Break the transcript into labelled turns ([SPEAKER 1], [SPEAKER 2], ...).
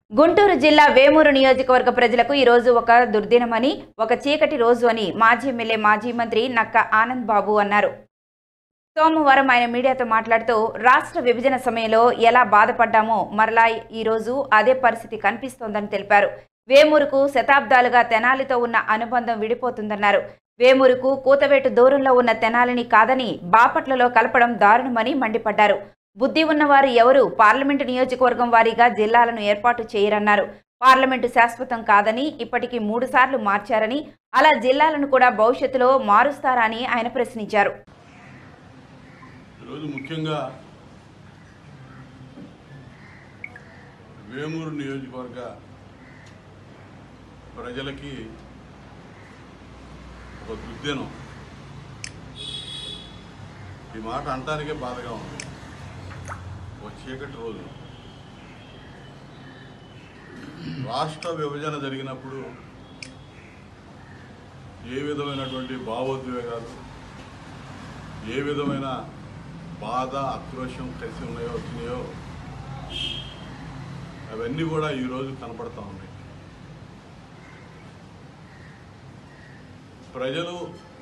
[SPEAKER 1] గుంటూరు జిల్లా వేమూరు నియోజకవర్గ ప్రజలకు ఈ రోజు ఒక దుర్దినమని ఒక చీకటి రోజు అని మాజీ ఎమ్మెల్యే మాజీ మంత్రి నక్క ఆనంద్ బాబు అన్నారు సోమవారం ఆయన మీడియాతో మాట్లాడుతూ రాష్ట్ర విభజన సమయంలో ఎలా బాధపడ్డామో మరలా ఈరోజు అదే పరిస్థితి కనిపిస్తోందని తెలిపారు వేమూరుకు శతాబ్దాలుగా తెనాలితో ఉన్న అనుబంధం విడిపోతుందన్నారు వేమూరుకు కూతవేటు దూరంలో ఉన్న తెనాలిని కాదని బాపట్లలో కలపడం దారుణమని మండిపడ్డారు బుద్ధి ఉన్నవారు ఎవరు పార్లమెంటు నియోజకవర్గం వారీగా జిల్లాలను ఏర్పాటు చేయరన్నారు పార్లమెంటు శాశ్వతం కాదని ఇప్పటికీ మూడు సార్లు మార్చారని అలా జిల్లాలను కూడా భవిష్యత్తులో మారుస్తారా అని ఆయన ప్రశ్నించారు
[SPEAKER 2] ఈరోజు ముఖ్యంగా వేమూరు నియోజకవర్గ ప్రజలకి ఒక దుర్దినం ఈ మాట అంటానికే బాధగా ఉంది ఒక చీకటి రోజు రాష్ట్ర విభజన జరిగినప్పుడు ఏ విధమైనటువంటి భావోద్వేగాలు ఏ విధమైన బాధ ఆక్రోషం కలిసి ఉన్నాయో వచ్చినాయో అవన్నీ కూడా ఈరోజు కనపడతా ఉన్నాయి ప్రజలు